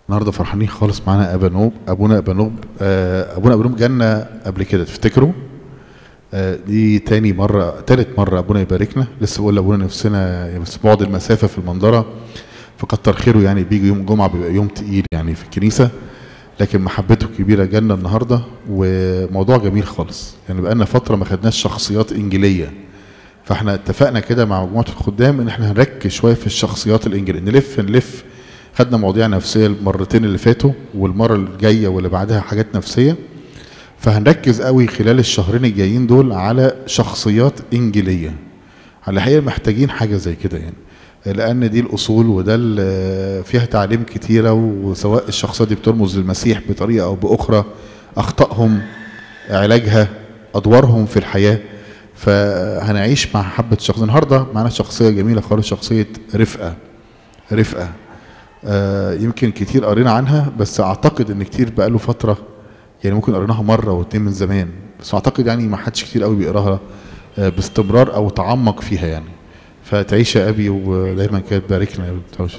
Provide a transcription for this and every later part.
النهارده فرحانين خالص معانا ابا نوب ابونا ابا نوب آه، ابونا ابا نوب جالنا قبل كده تفتكروا آه، دي تاني مرة تالت مرة ابونا يباركنا لسه بقول لابونا نفسنا يعني بس بعد المسافة في المنظرة فكتر خيره يعني بيجي يوم الجمعة بيبقى يوم تقيل يعني في الكنيسة لكن محبته كبيرة جالنا النهاردة وموضوع جميل خالص يعني بقالنا فترة ما خدناش شخصيات إنجيلية فاحنا اتفقنا كده مع مجموعة الخدام ان احنا هنركز شوية في الشخصيات الإنجيلية نلف نلف خدنا مواضيع نفسية المرتين اللي فاتوا والمرة الجاية واللي بعدها حاجات نفسية فهنركز قوي خلال الشهرين الجايين دول على شخصيات إنجيلية على الحقيقة محتاجين حاجة زي كده يعني لأن دي الأصول وده ال- فيها تعليم كتيرة وسواء الشخصيات دي بترمز للمسيح بطريقة أو بأخرى أخطائهم علاجها أدوارهم في الحياة فهنعيش مع حبة شخص النهاردة معانا شخصية جميلة خالص شخصية رفقة رفقة آه يمكن كتير قرينا عنها بس أعتقد إن كتير بقاله فترة يعني ممكن قريناها مرة واتنين من زمان بس أعتقد يعني ما حدش كتير قوي بيقراها آه باستمرار أو تعمق فيها يعني فتعيش يا أبي ودايما كده تباركنا يا بتعوش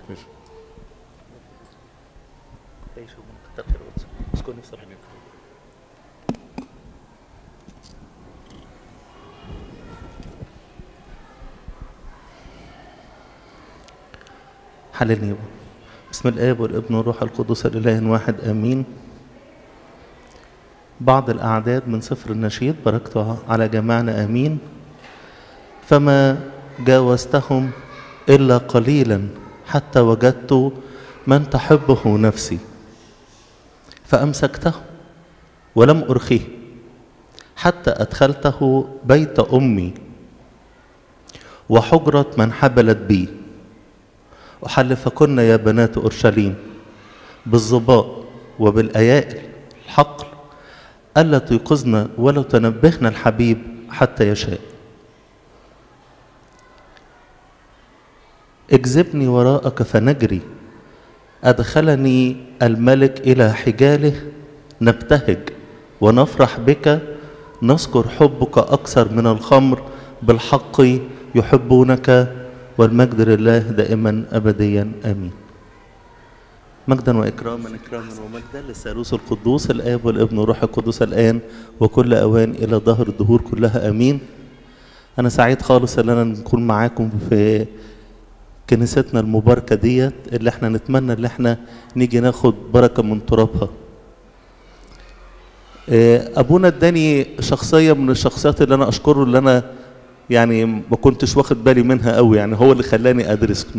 حللني بسم الآب والابن والروح القدس الإله واحد آمين بعض الأعداد من سفر النشيد باركت على جميعنا آمين فما جاوزتهم إلا قليلا حتى وجدت من تحبه نفسي فأمسكته ولم أرخيه حتى أدخلته بيت أمي وحجرة من حبلت بي أحلفكن يا بنات أورشليم بالظباء وبالأيائل الحقل ألا تيقظن ولو تنبهنا الحبيب حتى يشاء اجذبني وراءك فنجري أدخلني الملك إلى حجاله نبتهج ونفرح بك نذكر حبك أكثر من الخمر بالحق يحبونك والمجد لله دائما أبديا آمين مجدا وإكراما إكراما ومجدا للثالوث القدوس الآب والابن والروح القدس الآن وكل أوان إلى ظهر الدهور كلها آمين أنا سعيد خالص إن أنا نكون معاكم في كنيستنا المباركة ديت اللي احنا نتمنى ان احنا نيجي ناخد بركة من ترابها اه، ابونا اداني شخصية من الشخصيات اللي انا اشكره اللي انا يعني ما كنتش واخد بالي منها قوي يعني هو اللي خلاني ادرس